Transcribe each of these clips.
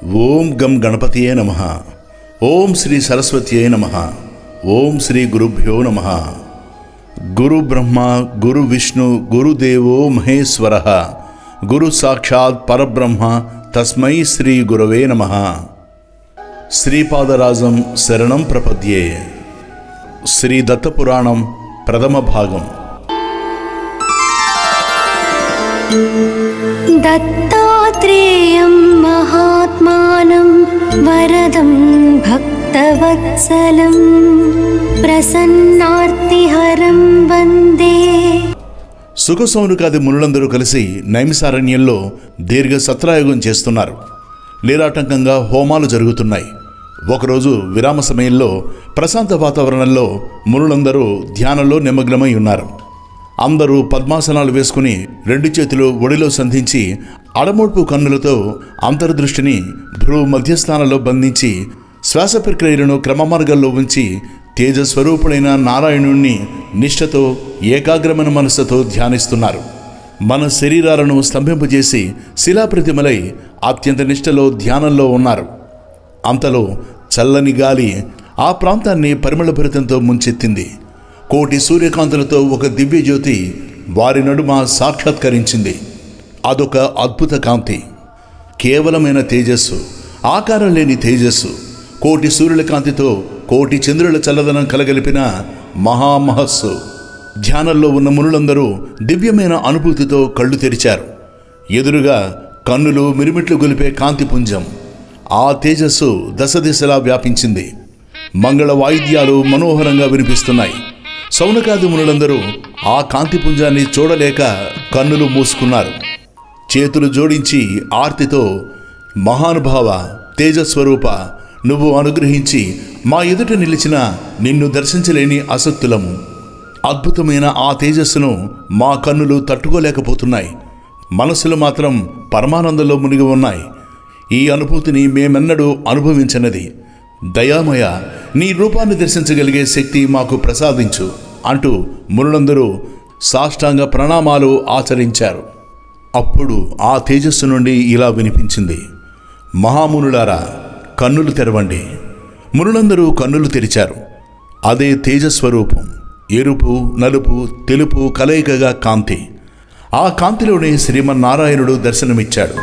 ఓం గం గణపతియే నమ ఓం శ్రీ సరస్వతియే నమ ఓం శ్రీ గురుభ్యో నమ గురు బ్రహ్మ గురు విష్ణు గురుదేవో మహేశ్వర గురు సాక్షాత్ పరబ్రహ్మ తస్మై శ్రీ గురవే నమ శ్రీపాదరాజం శరణం ప్రపద్యే శ్రీ దత్తపురాణం ప్రథమ భాగం दत्तात्रेयं महात्मानं वरदं भक्तवत्सलं प्रसन्नार्तिहरं वन्दे సుఖసౌనుకాది మునులందరూ కలిసి నైమిసారణ్యంలో దీర్ఘ సత్రాయోగం చేస్తున్నారు నిరాటంకంగా హోమాలు జరుగుతున్నాయి ఒకరోజు విరామ సమయంలో ప్రశాంత వాతావరణంలో మునులందరూ ధ్యానంలో నిమగ్నమై ఉన్నారు అందరూ పద్మాసనాలు వేసుకుని రెండు చేతులు ఒడిలో సంధించి అడమోడ్పు కన్నులతో అంతర్దృష్టిని భ్రూ మధ్యస్థానంలో బంధించి శ్వాస ప్రక్రియలను క్రమమార్గంలో ఉంచి తేజస్వరూపుడైన నారాయణుణ్ణి నిష్ఠతో ఏకాగ్రమైన మనస్సుతో ధ్యానిస్తున్నారు మన శరీరాలను స్తంభింపజేసి శిలాప్రతిమలై అత్యంత నిష్ఠలో ధ్యానంలో ఉన్నారు అంతలో చల్లని గాలి ఆ ప్రాంతాన్ని పరిమళభరితంతో ముంచెత్తింది కోటి సూర్యకాంతులతో ఒక దివ్య జ్యోతి వారి నడుమ సాక్షాత్కరించింది అదొక అద్భుత కాంతి కేవలమైన తేజస్సు ఆకారం లేని తేజస్సు కోటి సూర్యుల కాంతితో కోటి చంద్రుల చల్లదనం కలగలిపిన మహామహస్సు ధ్యానంలో ఉన్న మునులందరూ దివ్యమైన అనుభూతితో కళ్ళు తెరిచారు ఎదురుగా కన్నులు మిరుమిట్లు గొలిపే కాంతిపుంజం ఆ తేజస్సు దశ దిశలా వ్యాపించింది మంగళ వాయిద్యాలు మనోహరంగా వినిపిస్తున్నాయి సౌనకాది మునులందరూ ఆ కాంతిపుంజాన్ని చూడలేక కన్నులు మూసుకున్నారు చేతులు జోడించి ఆర్తితో మహానుభావ తేజస్వరూప నువ్వు అనుగ్రహించి మా ఎదుట నిలిచిన నిన్ను దర్శించలేని అసత్తులము అద్భుతమైన ఆ తేజస్సును మా కన్నులు తట్టుకోలేకపోతున్నాయి మనసులు మాత్రం పరమానందంలో మునిగి ఉన్నాయి ఈ అనుభూతిని మేమెన్నడూ అనుభవించనది దయామయ నీ రూపాన్ని దర్శించగలిగే శక్తి మాకు ప్రసాదించు అంటూ మునులందరూ సాష్టాంగ ప్రణామాలు ఆచరించారు అప్పుడు ఆ తేజస్సు నుండి ఇలా వినిపించింది మహామునులారా కన్నులు తెరవండి మునులందరూ కన్నులు తెరిచారు అదే తేజస్వరూపం ఎరుపు నలుపు తెలుపు కలయికగా కాంతి ఆ కాంతిలోనే శ్రీమన్నారాయణుడు దర్శనమిచ్చాడు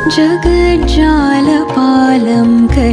जगज्जालपालं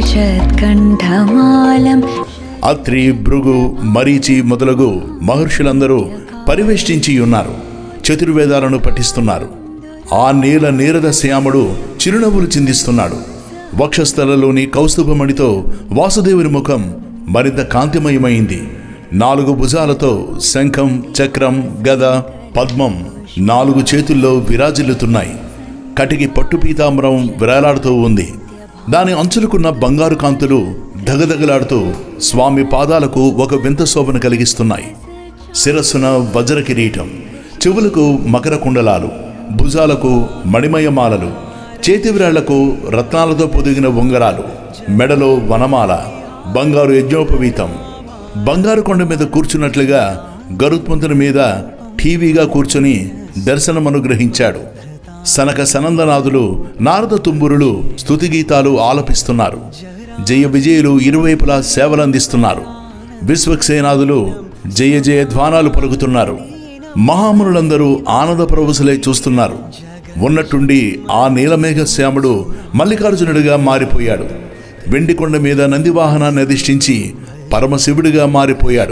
गजत्कण्ठमालं అత్రి భృగు మరీచి మొదలగు మహర్షులందరూ పరివేష్టించి ఉన్నారు చతుర్వేదాలను పఠిస్తున్నారు ఆ నీల నీరద శ్యాముడు చిరునవ్వులు చిందిస్తున్నాడు వక్షస్థలలోని కౌస్తుభమణితో వాసుదేవుని ముఖం మరింత కాంతిమయమైంది నాలుగు భుజాలతో శంఖం చక్రం గద పద్మం నాలుగు చేతుల్లో విరాజిల్లుతున్నాయి కటికి పట్టు పీతాంబరం విరాలాడుతూ ఉంది దాని అంచులకున్న బంగారు కాంతులు దగదగలాడుతూ స్వామి పాదాలకు ఒక వింత శోభను కలిగిస్తున్నాయి శిరస్సున వజ్ర కిరీటం చెవులకు మకర కుండలాలు భుజాలకు మణిమయమాలలు చేతివిరాళ్లకు రత్నాలతో పొదిగిన ఉంగరాలు మెడలో వనమాల బంగారు యజ్ఞోపవీతం బంగారు కొండ మీద కూర్చున్నట్లుగా గరుత్మంతుని మీద టీవీగా కూర్చొని దర్శనం అనుగ్రహించాడు సనక సనందనాథులు నారద తుంబురులు స్తుతి గీతాలు ఆలపిస్తున్నారు జయ విజయులు ఇరువైపులా సేవలందిస్తున్నారు విశ్వక్సేనాథులు జయ జయ ధ్వానాలు పలుకుతున్నారు మహామునులందరూ ఆనంద ప్రవసులై చూస్తున్నారు ఉన్నట్టుండి ఆ నీలమేఘ శ్యాముడు మల్లికార్జునుడిగా మారిపోయాడు వెండికొండ మీద నందివాహనాన్ని అధిష్ఠించి పరమశివుడిగా మారిపోయాడు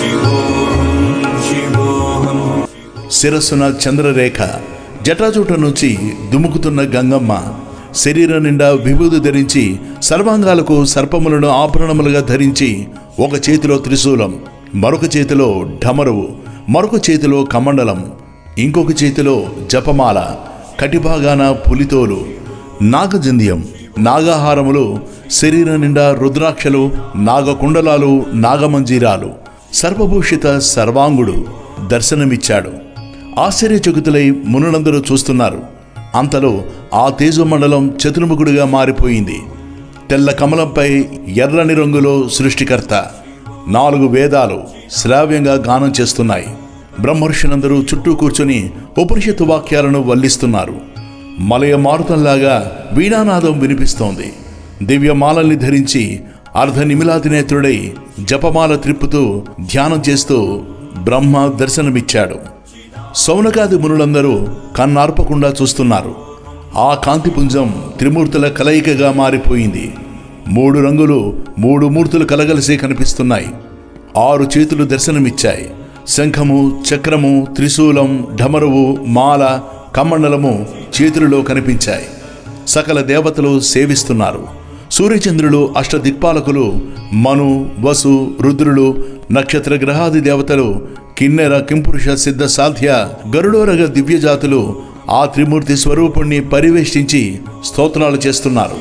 శిరస్సున చంద్రరేఖ జటాజూట నుంచి దుముకుతున్న గంగమ్మ శరీరం నిండా విభూది ధరించి సర్వాంగాలకు సర్పములను ఆభరణములుగా ధరించి ఒక చేతిలో త్రిశూలం మరొక చేతిలో ఢమరువు మరొక చేతిలో కమండలం ఇంకొక చేతిలో జపమాల కటిభాగాన పులితోలు నాగజంధ్యం నాగాహారములు శరీరం నిండా రుద్రాక్షలు నాగకుండలాలు నాగమంజీరాలు సర్వభూషిత సర్వాంగుడు దర్శనమిచ్చాడు ఆశ్చర్యచకితులై మునులందరూ చూస్తున్నారు అంతలో ఆ తేజమండలం చతుర్ముఖుడిగా మారిపోయింది తెల్ల కమలంపై ఎర్రని రంగులో సృష్టికర్త నాలుగు వేదాలు శ్రావ్యంగా గానం చేస్తున్నాయి బ్రహ్మర్షులందరూ చుట్టూ కూర్చొని ఉపనిషత్తు వాక్యాలను వల్లిస్తున్నారు మలయ మారుతంలాగా వీణానాదం వినిపిస్తోంది దివ్యమాలల్ని ధరించి అర్ధ నిమిలాదినేత్రుడై జపమాల త్రిప్పుతూ ధ్యానం చేస్తూ బ్రహ్మ దర్శనమిచ్చాడు సౌనకాది మునులందరూ కన్నార్పకుండా చూస్తున్నారు ఆ కాంతిపుంజం త్రిమూర్తుల కలయికగా మారిపోయింది మూడు రంగులు మూడు మూర్తులు కలగలిసి కనిపిస్తున్నాయి ఆరు చేతులు దర్శనమిచ్చాయి శంఖము చక్రము త్రిశూలం ఢమరువు మాల కమ్మండలము చేతులలో కనిపించాయి సకల దేవతలు సేవిస్తున్నారు సూర్యచంద్రులు అష్టదిక్పాలకులు మను వసు రుద్రులు నక్షత్ర గ్రహాది దేవతలు కిన్నెర కింపురుష సిద్ధ సాధ్య గరుడోరగ దివ్యజాతులు ఆ త్రిమూర్తి స్వరూపుణ్ణి పరివేష్టించి స్తోత్రాలు చేస్తున్నారు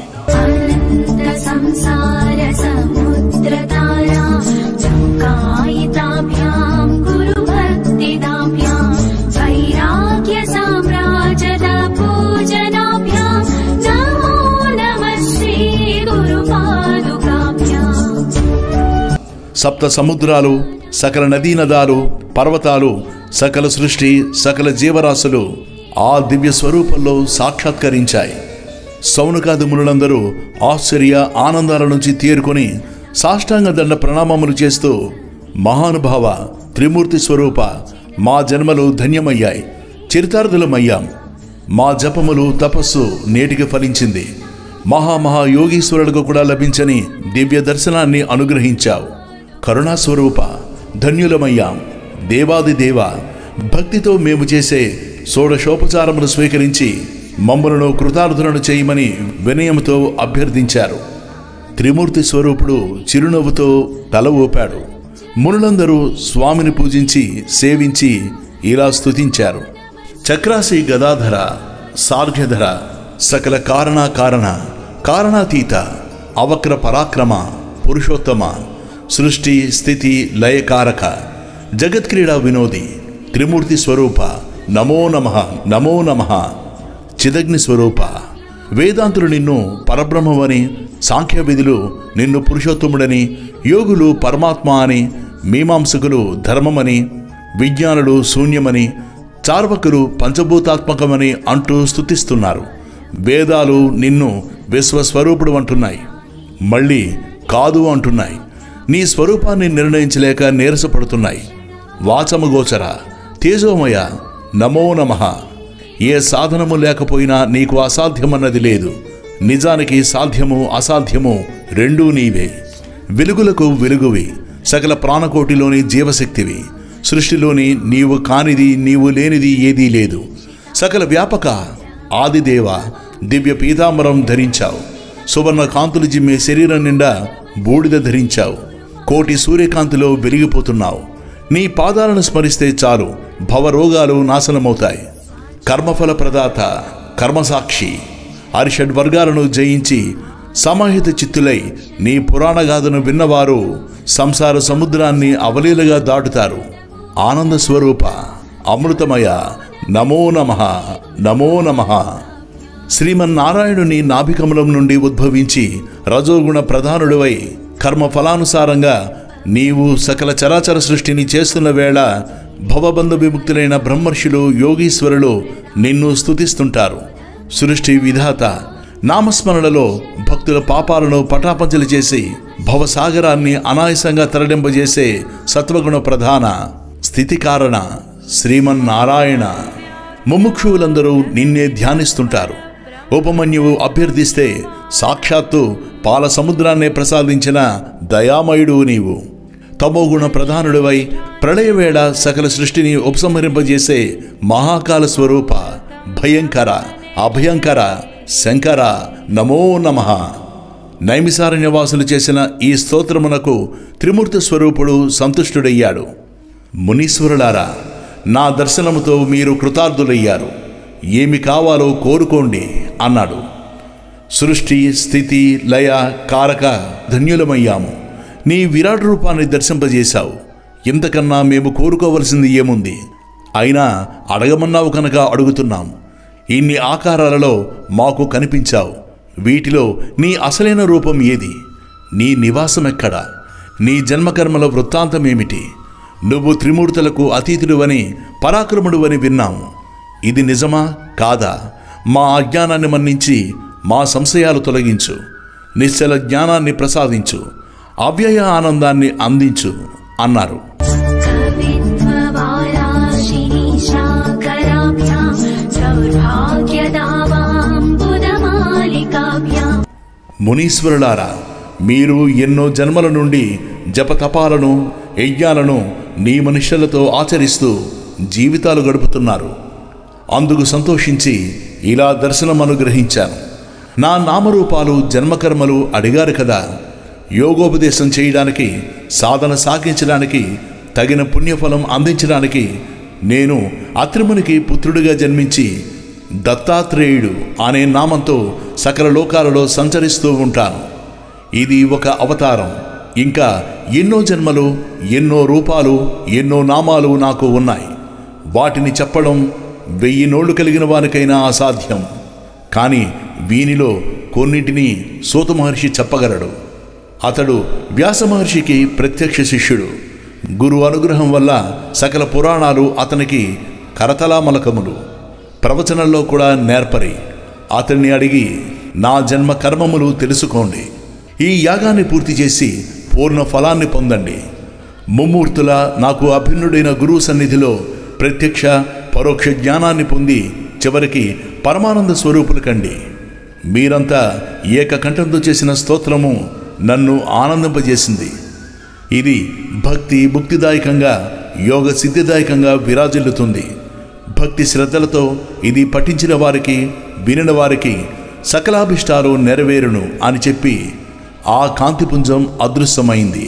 अनन्तसंसारसमुद्रतारा चङ्कायिताभ्यां गुरुभक्तिदाभ्यां वैराग्यसाम्राजदा पूजनाभ्यां नमो नमः श्रीगुरुपादुकाभ्याम् సప్త సముద్రాలు సకల నదీ నదాలు పర్వతాలు సకల సృష్టి సకల జీవరాశులు ఆ దివ్య స్వరూపంలో సాక్షాత్కరించాయి సౌనకాది మునులందరూ ఆశ్చర్య ఆనందాల నుంచి తేరుకొని సాష్టాంగ దండ ప్రణామములు చేస్తూ మహానుభావ త్రిమూర్తి స్వరూప మా జన్మలు ధన్యమయ్యాయి చరితార్థులమయ్యాం మా జపములు తపస్సు నేటికి ఫలించింది మహామహా యోగీశ్వరులకు కూడా లభించని దివ్య దర్శనాన్ని అనుగ్రహించావు కరుణాస్వరూప ధన్యులమయ్యాం దేవాది దేవ భక్తితో మేము చేసే షోడశోపచారములు స్వీకరించి మమ్మలను కృతార్థులను చేయమని వినయంతో అభ్యర్థించారు త్రిమూర్తి స్వరూపుడు చిరునవ్వుతో తల ఊపాడు మునులందరూ స్వామిని పూజించి సేవించి ఇలా స్తుతించారు చక్రాసి గదాధర సార్ఘ్యధర సకల కారణ కారణ కారణాతీత అవక్ర పరాక్రమ పురుషోత్తమ సృష్టి స్థితి లయకారక జగత్క్రీడా వినోది త్రిమూర్తి స్వరూప నమో నమ నమో నమ చిదగ్ని స్వరూప వేదాంతులు నిన్ను పరబ్రహ్మమని సాంఖ్య విధులు నిన్ను పురుషోత్తముడని యోగులు పరమాత్మ అని మీమాంసకులు ధర్మమని విజ్ఞానులు శూన్యమని చార్వకులు పంచభూతాత్మకమని అంటూ స్తుతిస్తున్నారు వేదాలు నిన్ను విశ్వస్వరూపుడు అంటున్నాయి మళ్ళీ కాదు అంటున్నాయి నీ స్వరూపాన్ని నిర్ణయించలేక నీరసపడుతున్నాయి వాచమగోచర తేజోమయ నమో నమః ఏ సాధనము లేకపోయినా నీకు అసాధ్యమన్నది లేదు నిజానికి సాధ్యము అసాధ్యము రెండూ నీవే వెలుగులకు వెలుగువి సకల ప్రాణకోటిలోని జీవశక్తివి సృష్టిలోని నీవు కానిది నీవు లేనిది ఏదీ లేదు సకల వ్యాపక ఆదిదేవ దివ్య పీతాంబరం ధరించావు సువర్ణ కాంతులు జిమ్మే శరీరం నిండా బూడిద ధరించావు కోటి సూర్యకాంతిలో వెలిగిపోతున్నావు నీ పాదాలను స్మరిస్తే చాలు భవరోగాలు నాశనమవుతాయి కర్మఫల ప్రదాత కర్మసాక్షి అరిషడ్ వర్గాలను జయించి సమాహిత చిత్తులై నీ పురాణగాథను విన్నవారు సంసార సముద్రాన్ని అవలీలగా దాటుతారు ఆనంద స్వరూప అమృతమయ నమో నమ నమో నమః శ్రీమన్నారాయణుని నాభికమలం నుండి ఉద్భవించి రజోగుణ ప్రధానుడివై కర్మ ఫలానుసారంగా నీవు సకల చరాచర సృష్టిని చేస్తున్న వేళ భవబంధ విముక్తులైన బ్రహ్మర్షులు యోగీశ్వరులు నిన్ను స్తుతిస్తుంటారు సృష్టి విధాత నామస్మరణలో భక్తుల పాపాలను పటాపంచలు చేసి భవసాగరాన్ని అనాయాసంగా తరలింపజేసే సత్వగుణ ప్రధాన స్థితి కారణ శ్రీమన్నారాయణ ముముక్షువులందరూ నిన్నే ధ్యానిస్తుంటారు ఉపమన్యువు అభ్యర్థిస్తే సాక్షాత్తు పాల సముద్రాన్నే ప్రసాదించిన దయామయుడు నీవు తమోగుణ ప్రధానుడివై ప్రళయవేళ సకల సృష్టిని ఉపసంహరింపజేసే మహాకాల స్వరూప భయంకర అభయంకర శంకర నమో నమః నైమిసారణ్యవాసులు చేసిన ఈ స్తోత్రమునకు త్రిమూర్తి స్వరూపుడు సంతుష్టుడయ్యాడు మునీశ్వరులారా నా దర్శనముతో మీరు కృతార్థులయ్యారు ఏమి కావాలో కోరుకోండి అన్నాడు సృష్టి స్థితి లయ కారక ధన్యులమయ్యాము నీ విరాట్ రూపాన్ని దర్శింపజేశావు ఇంతకన్నా మేము కోరుకోవలసింది ఏముంది అయినా అడగమన్నావు కనుక అడుగుతున్నాం ఇన్ని ఆకారాలలో మాకు కనిపించావు వీటిలో నీ అసలైన రూపం ఏది నీ నివాసం ఎక్కడా నీ జన్మకర్మల వృత్తాంతమేమిటి నువ్వు త్రిమూర్తులకు అతీతుడువని పరాక్రముడువని విన్నాము ఇది నిజమా కాదా మా అజ్ఞానాన్ని మన్నించి మా సంశయాలు తొలగించు నిశ్చల జ్ఞానాన్ని ప్రసాదించు అవ్యయ ఆనందాన్ని అందించు అన్నారు कवित्ववाराशिनी शाकराभ्यां सौभाग्यदावाम्बुदमालिकाभ्याम् మునీశ్వరులారా మీరు ఎన్నో జన్మల నుండి జపతపాలను యజ్ఞాలను నియమనిష్టలతో ఆచరిస్తూ జీవితాలు గడుపుతున్నారు అందుకు సంతోషించి ఇలా దర్శనం అనుగ్రహించాను నా నామరూపాలు జన్మకర్మలు అడిగారు కదా యోగోపదేశం చేయడానికి సాధన సాగించడానికి తగిన పుణ్యఫలం అందించడానికి నేను అత్రిమునికి పుత్రుడిగా జన్మించి దత్తాత్రేయుడు అనే నామంతో సకల లోకాలలో సంచరిస్తూ ఉంటాను ఇది ఒక అవతారం ఇంకా ఎన్నో జన్మలు ఎన్నో రూపాలు ఎన్నో నామాలు నాకు ఉన్నాయి వాటిని చెప్పడం వెయ్యి నోళ్లు కలిగిన వారికైనా అసాధ్యం కానీ వీనిలో కొన్నింటిని సూత మహర్షి చెప్పగలడు అతడు వ్యాస మహర్షికి ప్రత్యక్ష శిష్యుడు గురు అనుగ్రహం వల్ల సకల పురాణాలు అతనికి కరతలామలకములు ప్రవచనంలో కూడా నేర్పరి అతన్ని అడిగి నా జన్మ కర్మములు తెలుసుకోండి ఈ యాగాన్ని పూర్తి చేసి పూర్ణ ఫలాన్ని పొందండి ముమ్మూర్తుల నాకు అభిన్నుడైన గురువు సన్నిధిలో ప్రత్యక్ష పరోక్ష జ్ఞానాన్ని పొంది చివరికి పరమానంద స్వరూపులు కండి మీరంతా ఏకకంఠంతో చేసిన స్తోత్రము నన్ను ఆనందింపజేసింది ఇది భక్తి ముక్తిదాయకంగా యోగ సిద్ధిదాయకంగా విరాజిల్లుతుంది భక్తి శ్రద్ధలతో ఇది పఠించిన వారికి వినిన వారికి సకలాభిష్టాలు నెరవేరును అని చెప్పి ఆ కాంతిపుంజం అదృశ్యమైంది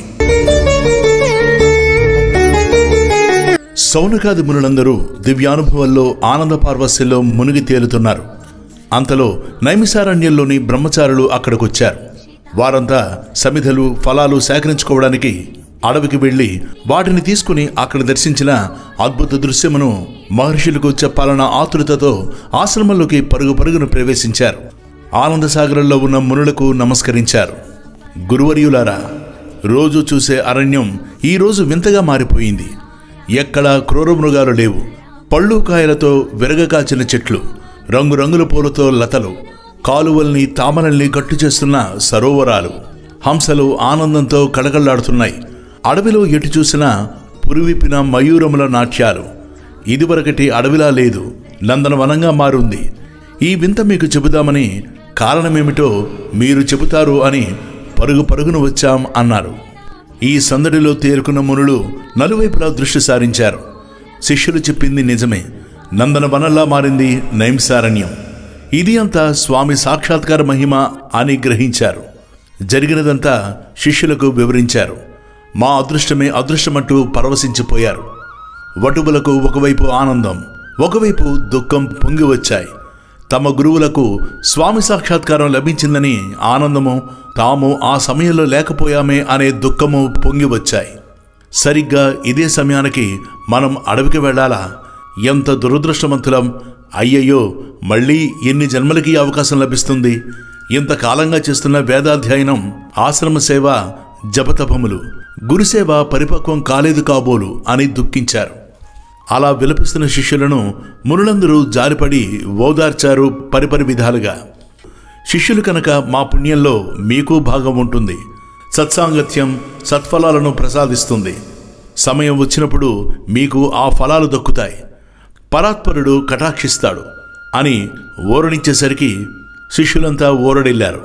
సౌనకాది మునులందరూ దివ్యానుభవంలో ఆనంద పార్వస్యంలో మునిగి తేలుతున్నారు అంతలో నైమిసారణ్యంలోని బ్రహ్మచారులు అక్కడికొచ్చారు వారంతా సమిధలు ఫలాలు సేకరించుకోవడానికి అడవికి వెళ్లి వాటిని తీసుకుని అక్కడ దర్శించిన అద్భుత దృశ్యమును మహర్షులకు చెప్పాలన్న ఆతృతతో ఆశ్రమంలోకి పరుగు పరుగును ప్రవేశించారు ఆనందసాగరంలో ఉన్న మునులకు నమస్కరించారు గురువర్యులారా రోజు చూసే అరణ్యం ఈ రోజు వింతగా మారిపోయింది ఎక్కడా క్రూరమృగాలు లేవు పళ్ళు కాయలతో విరగకాచిన చెట్లు రంగురంగుల పూలతో లతలు కాలువల్ని తామరల్ని గట్టు చేస్తున్న సరోవరాలు హంసలు ఆనందంతో కడకళ్లాడుతున్నాయి అడవిలో ఎటు చూసినా పురివిప్పిన మయూరముల నాట్యాలు ఇదివరకటి అడవిలా లేదు నందనవనంగా మారుంది ఈ వింత మీకు చెబుదామని కారణమేమిటో మీరు చెబుతారు అని పరుగు పరుగున వచ్చాం అన్నారు ఈ సందడిలో తేరుకున్న మునులు నలువైపులా దృష్టి సారించారు శిష్యులు చెప్పింది నిజమే నందనవనంలా మారింది నైంసారణ్యం ఇది అంతా స్వామి సాక్షాత్కార మహిమ అని గ్రహించారు జరిగినదంతా శిష్యులకు వివరించారు మా అదృష్టమే అదృష్టమంటూ పరవశించిపోయారు వటువులకు ఒకవైపు ఆనందం ఒకవైపు దుఃఖం పొంగి వచ్చాయి తమ గురువులకు స్వామి సాక్షాత్కారం లభించిందని ఆనందము తాము ఆ సమయంలో లేకపోయామే అనే దుఃఖము పొంగి వచ్చాయి సరిగ్గా ఇదే సమయానికి మనం అడవికి వెళ్ళాలా ఎంత దురదృష్టవంతులం అయ్యయ్యో మళ్ళీ ఎన్ని జన్మలకి ఈ అవకాశం లభిస్తుంది ఇంతకాలంగా చేస్తున్న వేదాధ్యయనం ఆశ్రమ సేవ జపతపములు గురుసేవ పరిపక్వం కాలేదు కాబోలు అని దుఃఖించారు అలా విలపిస్తున్న శిష్యులను మునులందరూ జారిపడి ఓదార్చారు పరిపరి విధాలుగా శిష్యులు కనుక మా పుణ్యంలో మీకు భాగం ఉంటుంది సత్సాంగత్యం సత్ఫలాలను ప్రసాదిస్తుంది సమయం వచ్చినప్పుడు మీకు ఆ ఫలాలు దక్కుతాయి పరాత్పరుడు కటాక్షిస్తాడు అని ఓరడించేసరికి శిష్యులంతా ఓరడిల్లారు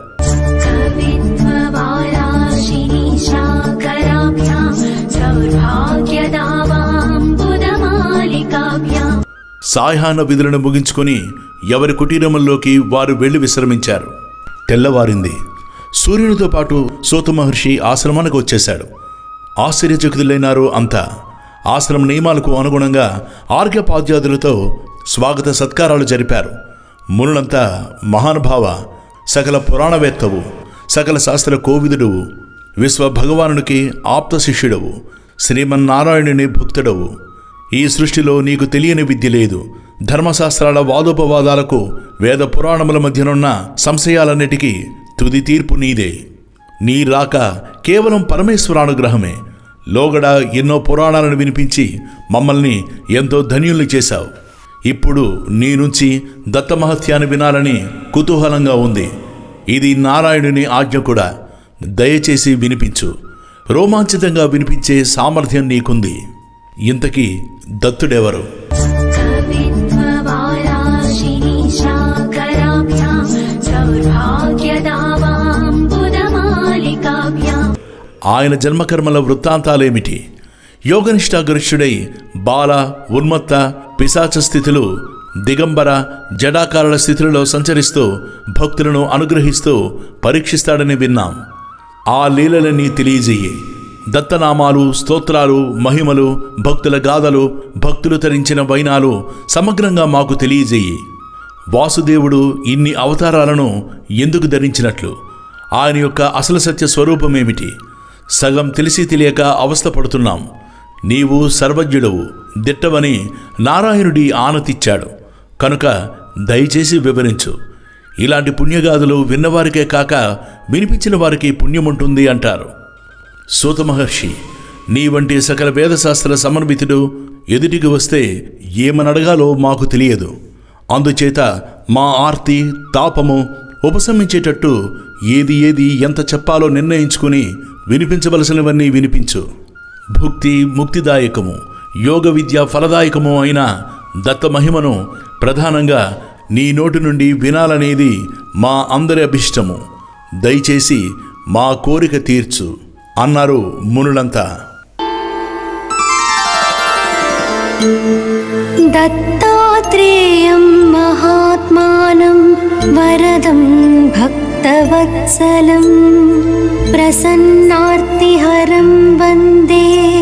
कवित्ववाराशिनी शाकराभ्यां सौभाग्यदावाम्बुदमालिकाभ्याम् సాయాహ్న విధులను ముగించుకొని ఎవరి కుటీరముల్లోకి వారు వెళ్లి విశ్రమించారు తెల్లవారింది సూర్యునితో పాటు సూత మహర్షి ఆశ్రమానికి వచ్చేశాడు ఆశ్చర్యచకితులైనారు అంతా ఆశ్రమ నియమాలకు అనుగుణంగా ఆర్ఘ్యపాద్యాదులతో స్వాగత సత్కారాలు జరిపారు మునులంతా మహానుభావ సకల పురాణవేత్తవు సకల శాస్త్ర కోవిదుడువు విశ్వ భగవానునికి ఆప్త శిష్యుడవు శ్రీమన్నారాయణుని భక్తుడవు ఈ సృష్టిలో నీకు తెలియని విద్య లేదు ధర్మశాస్త్రాల వాదోపవాదాలకు వేద పురాణముల మధ్యనున్న సంశయాలన్నిటికీ తుది తీర్పు నీదే నీ రాక కేవలం పరమేశ్వరానుగ్రహమే లోగడ ఎన్నో పురాణాలను వినిపించి మమ్మల్ని ఎంతో ధన్యుల్ని చేశావు ఇప్పుడు నీ నుంచి దత్తమహత్యాన్ని వినాలని కుతూహలంగా ఉంది ఇది నారాయణుని ఆజ్ఞ కూడా దయచేసి వినిపించు రోమాంచితంగా వినిపించే సామర్థ్యం నీకుంది ఇంతకీ దత్తుడెవరు कवित्ववाराशिनी शाकराभ्यां सौभाग्यदावाम्बुदमालिकाभ्याम् ఆయన జన్మకర్మల వృత్తాంతాలేమిటి యోగనిష్టాగరిష్ఠుడై బాల ఉన్మత్త పిశాచ స్థితులు దిగంబర జడాకారుల స్థితులలో సంచరిస్తూ భక్తులను అనుగ్రహిస్తూ పరీక్షిస్తాడని విన్నాం ఆ లీలలని తెలియజేయి దత్తనామాలు స్తోత్రాలు మహిమలు భక్తుల గాథలు భక్తులు తరించిన వైనాలు సమగ్రంగా మాకు తెలియజేయి వాసుదేవుడు ఇన్ని అవతారాలను ఎందుకు ధరించినట్లు ఆయన యొక్క అసలు సత్య స్వరూపమేమిటి సగం తెలిసి తెలియక అవస్థపడుతున్నాం నీవు సర్వజ్ఞుడవు దిట్టవని నారాయణుడి ఆనతిచ్చాడు కనుక దయచేసి వివరించు ఇలాంటి పుణ్యగాథలు విన్నవారికే కాక వినిపించిన వారికి పుణ్యముంటుంది అంటారు సూత మహర్షి నీ వంటి సకల వేదశాస్త్ర సమన్వితుడు ఎదుటికి వస్తే ఏమనడగాలో మాకు తెలియదు అందుచేత మా ఆర్తి తాపము ఉపశమించేటట్టు ఏది ఏది ఎంత చెప్పాలో నిర్ణయించుకుని వినిపించవలసినవన్నీ వినిపించు భుక్తి ముక్తిదాయకము యోగ విద్య ఫలదాయకము అయిన దత్త మహిమను ప్రధానంగా నీ నోటి నుండి వినాలనేది మా అందరి అభిష్టము దయచేసి మా కోరిక తీర్చు అన్నారు మునులంతా दत्तात्रेयं महात्मानं वरदं भक्तवत्सलं प्रसन्नार्तिहरं वन्दे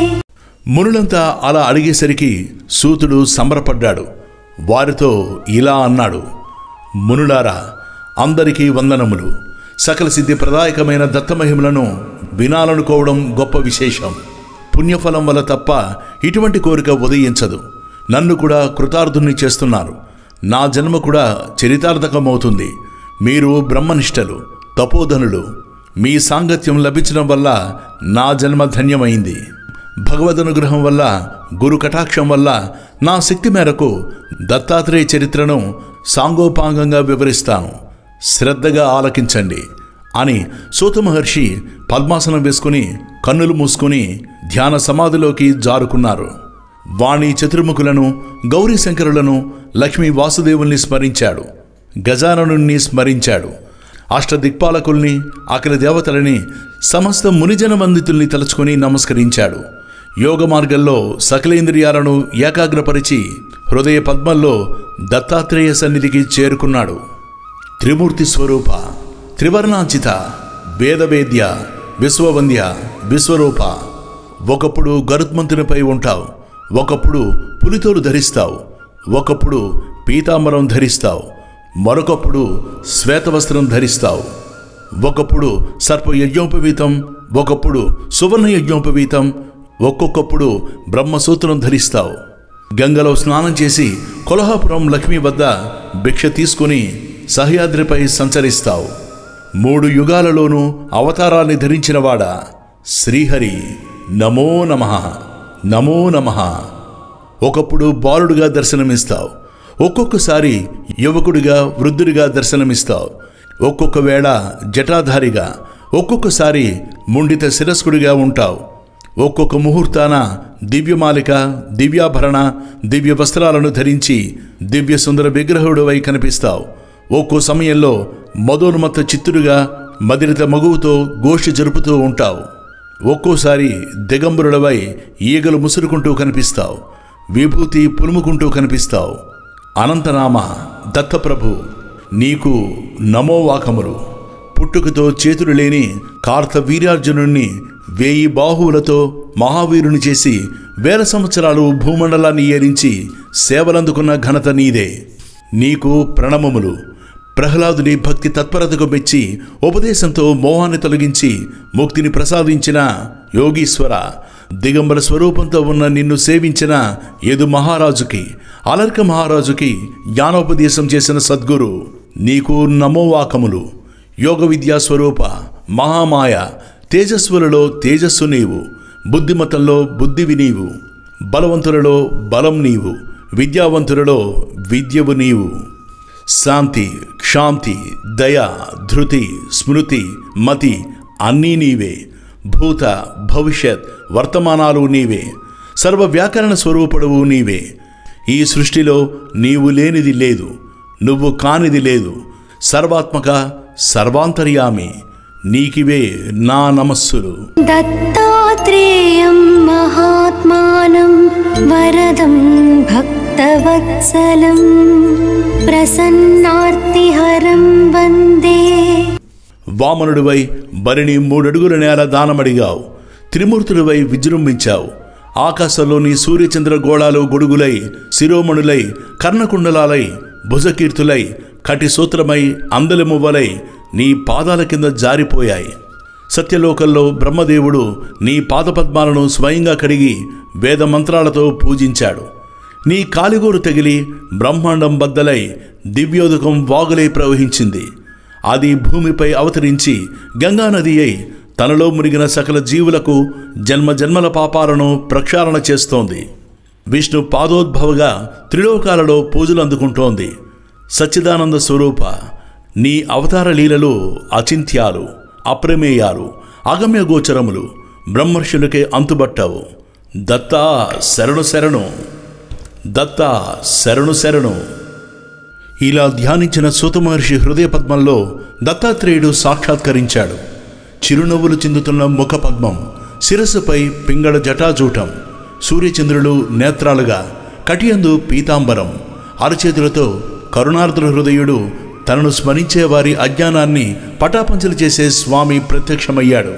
మునులంతా అలా అడిగేసరికి సూతుడు సంబరపడ్డాడు వారితో ఇలా అన్నాడు మునులారా అందరికీ వందనములు సకల సిద్ధి ప్రదాయకమైన దత్తమహిమలను వినాలనుకోవడం గొప్ప విశేషం పుణ్యఫలం వల్ల తప్ప ఇటువంటి కోరిక ఉదయించదు నన్ను కూడా కృతార్థుని చేస్తున్నారు నా జన్మ కూడా చరితార్థకమవుతుంది మీరు బ్రహ్మనిష్టలు తపోధనులు మీ సాంగత్యం లభించడం వల్ల నా జన్మ ధన్యమైంది భగవదనుగ్రహం వల్ల గురు కటాక్షం వల్ల నా శక్తి మేరకు దత్తాత్రేయ చరిత్రను సాంగోపాంగంగా వివరిస్తాను శ్రద్ధగా ఆలకించండి అని సూత మహర్షి పద్మాసనం వేసుకుని కన్నులు మూసుకుని ధ్యాన సమాధిలోకి జారుకున్నారు వాణి చతుర్ముఖులను గౌరీ శంకరులను లక్ష్మీ వాసుదేవుల్ని స్మరించాడు గజాననుణ్ణి స్మరించాడు అష్టదిక్పాలకుల్ని అఖిల దేవతలని సమస్త మునిజన వందితుల్ని తలుచుకొని నమస్కరించాడు యోగ మార్గంలో సకలేంద్రియాలను ఏకాగ్రపరిచి హృదయ పద్మంలో దత్తాత్రేయ సన్నిధికి చేరుకున్నాడు త్రిమూర్తి స్వరూప త్రివర్ణాంచిత వేదవేద్య విశ్వవంద్య విశ్వరూప ఒకప్పుడు గరుత్మంతునిపై ఉంటావు ఒకప్పుడు పులితోలు ధరిస్తావు ఒకప్పుడు పీతాంబరం ధరిస్తావు మరొకప్పుడు శ్వేతవస్త్రం ధరిస్తావు ఒకప్పుడు సర్ప యజ్ఞోపవీతం ఒకప్పుడు సువర్ణ యజ్ఞోపవీతం ఒక్కొక్కప్పుడు బ్రహ్మసూత్రం ధరిస్తావు గంగలో స్నానం చేసి కొల్హాపురం లక్ష్మి వద్ద భిక్ష తీసుకుని సహ్యాద్రిపై సంచరిస్తావు మూడు యుగాలలోనూ అవతారాన్ని ధరించినవాడా శ్రీహరి నమో నమః నమో నమః ఒకప్పుడు బాలుడుగా దర్శనమిస్తావు ఒక్కొక్కసారి యువకుడిగా వృద్ధుడిగా దర్శనమిస్తావు ఒక్కొక్క వేళ జటాధారిగా ఒక్కొక్కసారి ముండిత శిరస్కుడిగా ఉంటావు ఒక్కొక్క ముహూర్తాన దివ్యమాలిక దివ్యాభరణ దివ్య వస్త్రాలను ధరించి దివ్య సుందర విగ్రహుడివై కనిపిస్తావు ఒక్కో సమయంలో మదోన్మత్త చిత్తుడుగా మదిరిత మగువుతో గోష్ఠి జరుపుతూ ఉంటావు ఒక్కోసారి దిగంబరుడవై ఈగలు ముసురుకుంటూ కనిపిస్తావు విభూతి పులుముకుంటూ కనిపిస్తావు అనంతనామ దత్తప్రభు నీకు నమోవాకములు పుట్టుకతో చేతులు లేని కార్తవీర్యార్జునుణ్ణి వేయి బాహువులతో మహావీరుని చేసి వేల సంవత్సరాలు భూమండలాన్ని ఏరించి సేవలందుకున్న ఘనత నీదే నీకు ప్రణమములు ప్రహ్లాదుని భక్తి తత్పరతకు మెచ్చి ఉపదేశంతో మోహాన్ని తొలగించి ముక్తిని ప్రసాదించిన యోగీశ్వర దిగంబర స్వరూపంతో ఉన్న నిన్ను సేవించిన యదు మహారాజుకి అలర్క మహారాజుకి జ్ఞానోపదేశం చేసిన సద్గురు నీకు నమోవాకములు యోగ విద్యా స్వరూప మహామాయ తేజస్సులలో తేజస్సు నీవు బుద్ధిమతంలో బుద్ధివి నీవు బలవంతులలో బలం నీవు విద్యావంతులలో విద్యవు నీవు శాంతి క్ష శాంతి దయ ధృతి స్మృతి మతి అన్నీ నీవే భూత భవిష్యత్ వర్తమానాలు నీవే సర్వ వ్యాకరణ స్వరూపుడవు నీవే ఈ సృష్టిలో నీవు లేనిది లేదు నువ్వు కానిది లేదు సర్వాత్మక సర్వాంతర్యామి నీకివే నా నమస్సులు दत्तात्रेयं महात्मानं वरदं भक्तवत्सलं प्रसन्नार्तिहरं वन्दे వామనుడివై బరిని మూడడుగుల నేల దానమడిగావు త్రిమూర్తుడివై విజృంభించావు ఆకాశంలోని సూర్యచంద్ర గోళాలు గొడుగులై శిరోమణులై కర్ణకుండలాలై భుజకీర్తులై కటి సూత్రమై అందలిమువ్వలై నీ పాదాల కింద జారిపోయాయి సత్యలోకంలో బ్రహ్మదేవుడు నీ పాదపద్మాలను స్వయంగా కడిగి వేద మంత్రాలతో పూజించాడు నీ కాలిగోరు తగిలి బ్రహ్మాండం బద్దలై దివ్యోదకం వాగులై ప్రవహించింది అది భూమిపై అవతరించి గంగానది అయి తనలో మునిగిన సకల జీవులకు జన్మ జన్మల పాపాలను ప్రక్షాళన చేస్తోంది విష్ణు పాదోద్భవగా త్రిలోకాలలో పూజలు అందుకుంటోంది సచ్చిదానంద స్వరూప నీ అవతార లీలలు అచింత్యాలు అప్రమేయాలు అగమ్య గోచరములు బ్రహ్మర్షులకే అంతుబట్టవు దత్తా శరణు శరణు దత్తా శరణు శరణు ఇలా ధ్యానించిన సూత మహర్షి హృదయ పద్మంలో దత్తాత్రేయుడు సాక్షాత్కరించాడు చిరునవ్వులు చిందుతున్న ముఖ పద్మం శిరస్సుపై పింగళ జటాజూటం సూర్యచంద్రులు నేత్రాలుగా కటియందు పీతాంబరం అరచేతులతో కరుణార్ద్ర హృదయుడు తనను స్మరించే వారి అజ్ఞానాన్ని పటాపంచలు చేసే స్వామి ప్రత్యక్షమయ్యాడు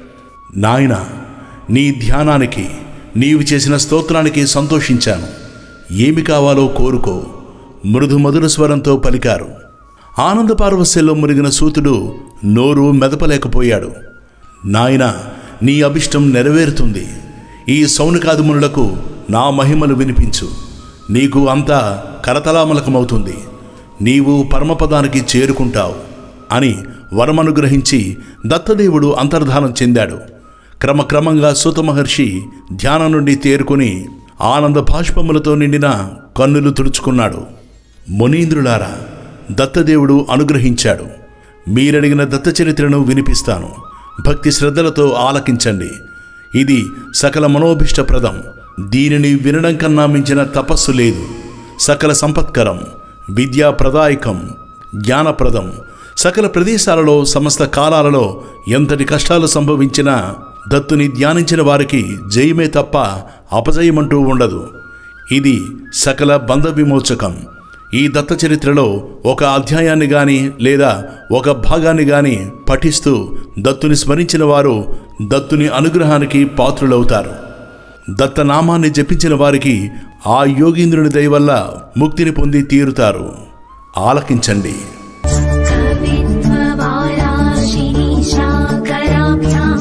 నాయన నీ ధ్యానానికి నీవు చేసిన స్తోత్రానికి సంతోషించాను ఏమి కావాలో కోరుకో మృదు మధుర స్వరంతో పలికారు ఆనంద పార్వస్యంలో మునిగిన సూతుడు నోరు మెదపలేకపోయాడు నాయన నీ అభిష్టం నెరవేరుతుంది ఈ సౌనికాదిమునులకు నా మహిమలు వినిపించు నీకు అంతా కరతలామలకమవుతుంది నీవు పరమపదానికి చేరుకుంటావు అని వరమనుగ్రహించి దత్తదేవుడు అంతర్ధానం చెందాడు క్రమక్రమంగా సూత మహర్షి ధ్యానం నుండి తేరుకుని ఆనంద బాష్పములతో నిండిన కన్నులు తుడుచుకున్నాడు మునీంద్రులారా దత్తదేవుడు అనుగ్రహించాడు మీరడిగిన దత్త చరిత్రను వినిపిస్తాను భక్తి శ్రద్ధలతో ఆలకించండి ఇది సకల మనోభిష్టప్రదం దీనిని వినడం కన్నా మించిన తపస్సు లేదు సకల సంపత్కరం విద్యాప్రదాయకం జ్ఞానప్రదం సకల ప్రదేశాలలో సమస్త కాలాలలో ఎంతటి కష్టాలు సంభవించినా దత్తుని ధ్యానించిన వారికి జయమే తప్ప అపజయమంటూ ఉండదు ఇది సకల బంధ విమోచకం ఈ దత్త చరిత్రలో ఒక అధ్యాయాన్ని గాని లేదా ఒక భాగాన్ని గాని పఠిస్తూ దత్తుని స్మరించిన వారు దత్తుని అనుగ్రహానికి పాత్రులవుతారు దత్తనామాన్ని జపించిన వారికి ఆ యోగీంద్రుని దయ వల్ల ముక్తిని పొంది తీరుతారు ఆలకించండి कवित्ववाराशिनी शाकराभ्यां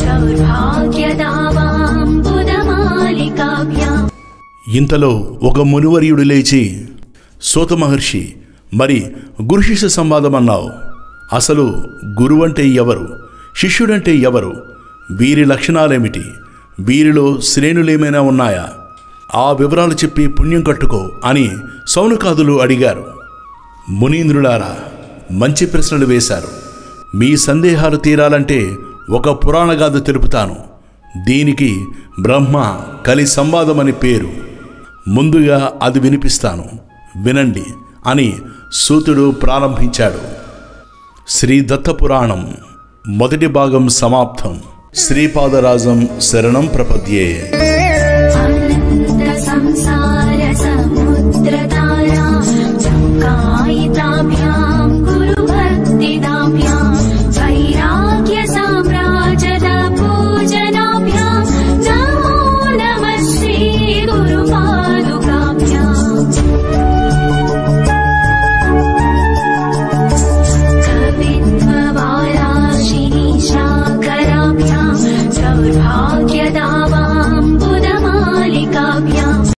सौभाग्यदावाम्बुदमालिकाभ्याम् ఇంతలో ఒక మునివర్యుడు లేచి సోత మహర్షి మరి గురు శిష్య సంవాదం అన్నావు అసలు గురువంటే ఎవరు శిష్యుడంటే ఎవరు వీరి లక్షణాలేమిటి వీరిలో శ్రేణులేమైనా ఉన్నాయా ఆ వివరాలు చెప్పి పుణ్యం కట్టుకో అని సౌనకాదులు అడిగారు మునీంద్రులారా మంచి ప్రశ్నలు వేశారు మీ సందేహాలు తీరాలంటే ఒక పురాణగాథ తెలుపుతాను దీనికి బ్రహ్మ కలి సంవాదమని పేరు ముందుగా అది వినిపిస్తాను వినండి అని సూతుడు ప్రారంభించాడు శ్రీ దత్త పురాణం మొదటి భాగం సమాప్తం శ్రీపాదరాజం శరణం ప్రపద్యే